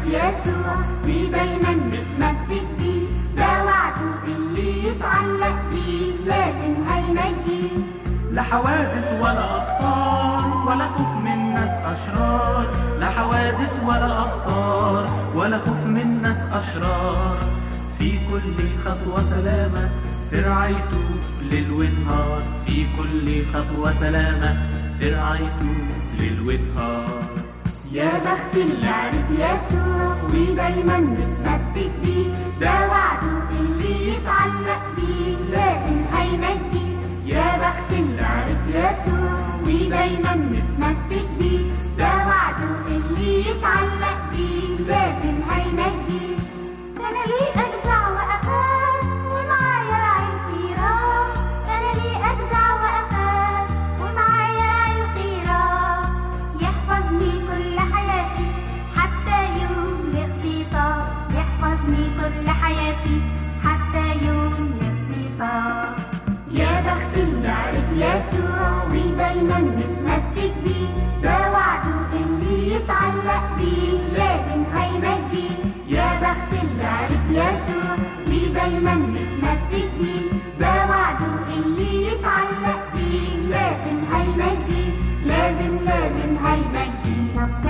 يسوع ودايما نتمسك بيه ده وعده اللي يتعلق بيه لازم هينجيه لا حوادث ولا أخطار ولا خوف من ناس أشرار لا حوادث ولا أخطار ولا خوف من ناس أشرار في كل خطوة سلامة في رعايته ليل ونهار في كل خطوة سلامة في رعايته ليل ونهار يا بخت اللي عرف يسوع ودايما متمسك بيه ده وعده اللي يتعلق بيه لازم هينجيه يا بخت اللي عرف يسوع ودايما متمسك بيه ده وعده اللي يتعلق بيه لازم هينجيه انا ليه اجزع واخاف ومعايا عيلتي راح انا ليه اجزع واخاف ومعايا عيلتي راح يحفظني كل حياتي حتى يوم الاغتصاب يحفظني كل حياتي حتى يوم الاغتصاب يا بخت اللي عرف يسوع ودايما متمسك بيه ده وعده اللي يتعلق بيه لازم هينجيه يا بخت اللي عرف يسوع ودايما متمسك بيه ده وعده اللي يتعلق بيه لازم هينجيه لازم لازم هينجيه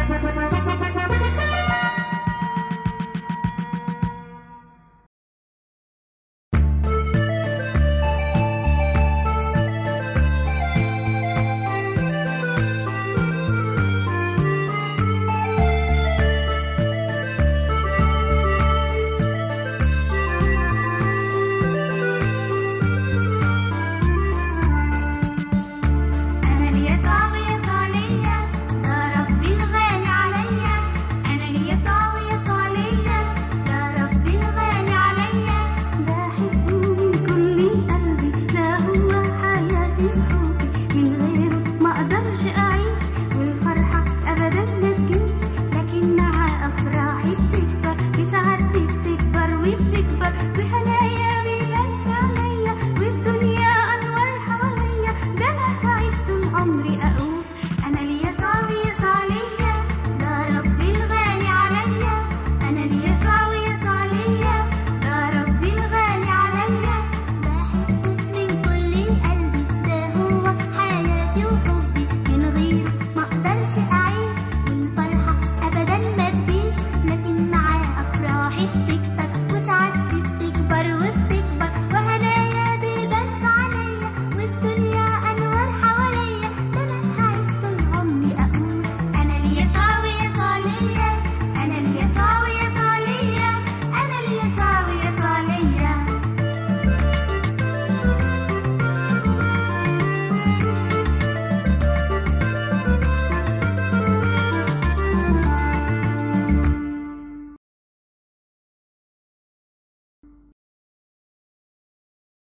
أنا ليسوع ويسوع ليا ده ربي الغالي عليا أنا ليسوع ويسوع ليا ده ربي الغالي عليا بحبه من كل قلبي ده هو حياتي وحبي من غيره ما أقدرش أعيش والفرحة أبدا ما تجيش لكن معاه أفراحي بتكبر وسعادتي بتكبر وبتكبر وهنايا بيبان عليا والدنيا أنوار حواليا ده أنا هعيش طول عمري أقول أنا ليسوع ويسوع ليا ده ربي الغالي عليا أنا ليسوع ويسوع ليا ده ربي الغالي عليا بحبه من كل قلبي ده هو حياتي وحبي من غيره ما أقدرش أعيش والفرحة أبدا ما تجيش لكن معاه أفراحي